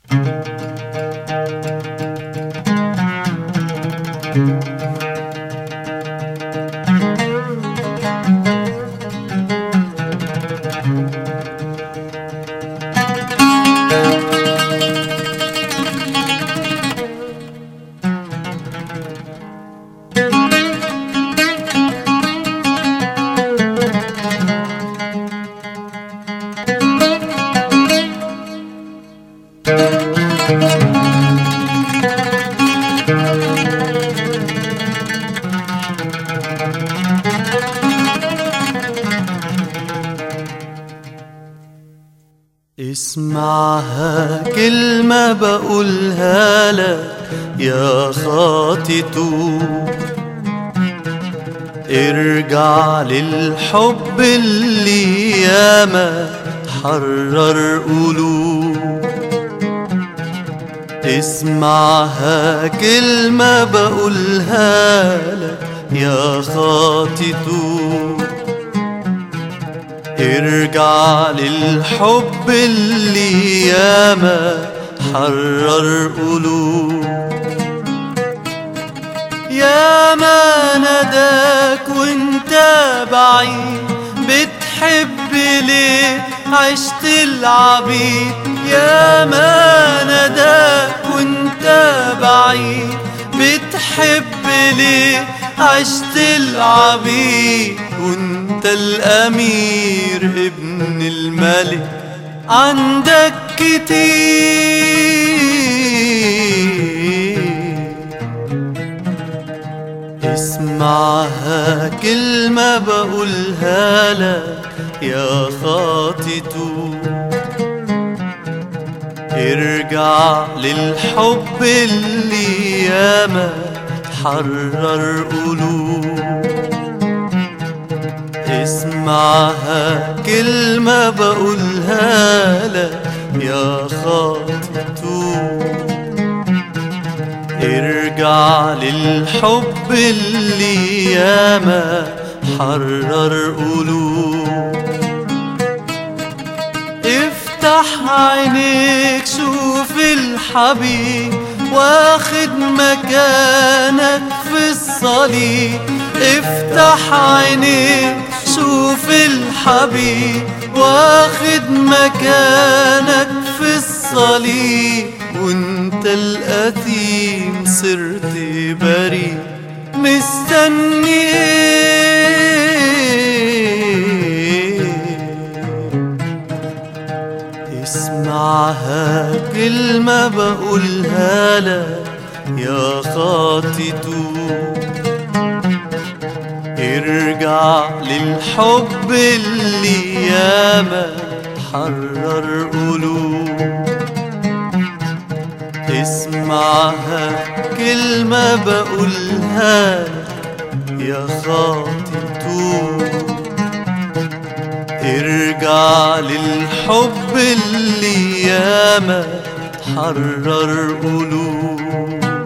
اسمعها كلمة بقولها لك يا خاطي توب ارجع للحب اللي ياما حرر قلوب اسمعها كلمة بقولها لك يا خاطي توب ارجع للحب اللي ياما حرر قلوب يا ما نداك وانت بعيد بتحب ليه عشت العبيد يا ما نداك وانت بعيد بتحب ليه عشت العبيد وانت الامير ابن الملك عندك كتير اسمعها كلمة بقولها لك يا خاطي توب ارجع للحب اللي ياما حرر قلوب اسمعها كلمة بقولها لك يا خاطي توب ارجع للحب اللي ياما حرر قلوب افتح عينيك شوف الحبيب واخد مكانك في الصليب افتح عينيك شوف الحبيب واخد مكانك في الصليب وانت الأثيم صرت بريء مستني ايه اسمعها كلمة بقولها لك يا خاطي توب ارجع للحب اللي ياما حرر قلوب اسمعها كلمة بقولها يا خاطي توب ارجع للحب اللي ياما حرر قلوب